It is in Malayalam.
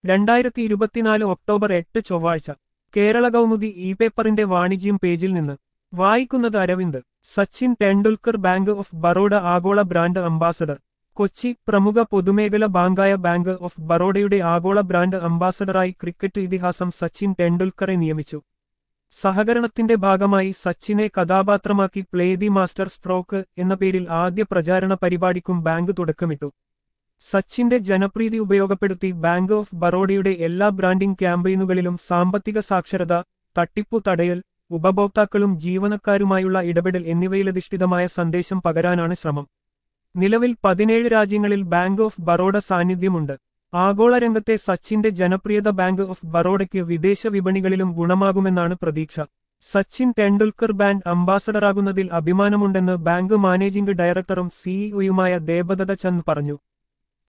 രണ്ടായിരത്തി ഇരുപത്തിനാല് ഒക്ടോബർ എട്ട് ചൊവ്വാഴ്ച കേരള കൗമുദി ഇ പേപ്പറിന്റെ വാണിജ്യം പേജിൽ നിന്ന് വായിക്കുന്നത് അരവിന്ദ് സച്ചിൻ ടെണ്ടുൽക്കർ ബാങ്ക് ഓഫ് ബറോഡ ആഗോള ബ്രാൻഡ് അംബാസഡർ കൊച്ചി പ്രമുഖ പൊതുമേഖല ബാങ്കായ ബാങ്ക് ഓഫ് ബറോഡയുടെ ആഗോള ബ്രാൻഡ് അംബാസഡറായി ക്രിക്കറ്റ് ഇതിഹാസം സച്ചിൻ ടെണ്ടുൽക്കറെ നിയമിച്ചു സഹകരണത്തിന്റെ ഭാഗമായി സച്ചിനെ കഥാപാത്രമാക്കി പ്ലേ ദി മാസ്റ്റർ സ്ട്രോക്ക് എന്ന പേരിൽ ആദ്യ പ്രചാരണ പരിപാടിക്കും ബാങ്ക് തുടക്കമിട്ടു സച്ചിന്റെ ജനപ്രീതി ഉപയോഗപ്പെടുത്തി ബാങ്ക് ഓഫ് ബറോഡയുടെ എല്ലാ ബ്രാൻഡിംഗ് ക്യാമ്പയിനുകളിലും സാമ്പത്തിക സാക്ഷരത തട്ടിപ്പു തടയൽ ഉപഭോക്താക്കളും ജീവനക്കാരുമായുള്ള ഇടപെടൽ എന്നിവയിലധിഷ്ഠിതമായ സന്ദേശം പകരാനാണ് ശ്രമം നിലവിൽ പതിനേഴ് രാജ്യങ്ങളിൽ ബാങ്ക് ഓഫ് ബറോഡ സാന്നിധ്യമുണ്ട് ആഗോള രംഗത്തെ സച്ചിന്റെ ജനപ്രിയത ബാങ്ക് ഓഫ് ബറോഡയ്ക്ക് വിദേശ വിപണികളിലും ഗുണമാകുമെന്നാണ് പ്രതീക്ഷ സച്ചിൻ ടെണ്ടുൽക്കർ ബാൻഡ് അംബാസഡറാകുന്നതിൽ അഭിമാനമുണ്ടെന്ന് ബാങ്ക് മാനേജിംഗ് ഡയറക്ടറും സിഇഒയുമായ ദേബദത്ത ചന്ദ് പറഞ്ഞു